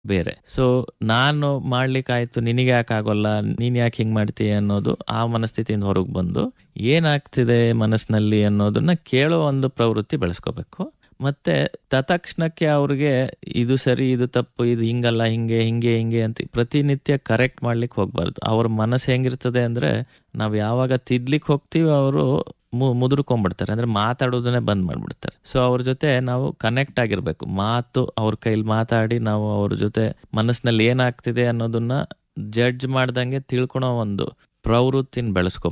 ಬೇರೆ ಸೊ ನಾನು ಮಾಡ್ಲಿಕ್ಕಾಯ್ತು ನಿನಗೆ ಯಾಕೆ ಆಗೋಲ್ಲ ನೀನ್ ಯಾಕೆ ಹಿಂಗ್ ಮಾಡ್ತೀಯ ಅನ್ನೋದು ಆ ಮನಸ್ಥಿತಿಯಿಂದ ಹೊರಗೆ ಬಂದು ಏನಾಗ್ತಿದೆ ಮನಸ್ಸಿನಲ್ಲಿ ಅನ್ನೋದನ್ನ ಕೇಳೋ ಒಂದು ಪ್ರವೃತ್ತಿ ಬೆಳೆಸ್ಕೋಬೇಕು ಮತ್ತೆ ತತ್ಕ್ಷಣಕ್ಕೆ ಅವ್ರಿಗೆ ಇದು ಸರಿ ಇದು ತಪ್ಪು ಇದು ಹಿಂಗಲ್ಲ ಹಿಂಗೆ ಹಿಂಗೆ ಹಿಂಗೆ ಅಂತ ಪ್ರತಿನಿತ್ಯ ಕರೆಕ್ಟ್ ಮಾಡ್ಲಿಕ್ಕೆ ಹೋಗ್ಬಾರ್ದು ಅವ್ರ ಮನಸ್ಸು ಹೆಂಗಿರ್ತದೆ ಅಂದ್ರೆ ನಾವ್ ಯಾವಾಗ ತಿದ್ಲಿಕ್ಕೆ ಹೋಗ್ತೀವಿ ಅವರು ಮುದುರ್ಕೊಂಡ್ಬಿಡ್ತಾರೆ ಅಂದ್ರೆ ಮಾತಾಡೋದನ್ನೇ ಬಂದ್ ಮಾಡ್ಬಿಡ್ತಾರೆ ಸೊ ಅವ್ರ ಜೊತೆ ನಾವು ಕನೆಕ್ಟ್ ಆಗಿರ್ಬೇಕು ಮಾತು ಅವ್ರ ಕೈಲಿ ಮಾತಾಡಿ ನಾವು ಅವ್ರ ಜೊತೆ ಮನಸ್ಸಿನಲ್ಲಿ ಏನಾಗ್ತಿದೆ ಅನ್ನೋದನ್ನ ಜಡ್ಜ್ ಮಾಡ್ದಂಗೆ ತಿಳ್ಕೊಳೋ ಒಂದು ಪ್ರವೃತ್ತಿನ ಬೆಳೆಸ್ಕೋಬೇಕು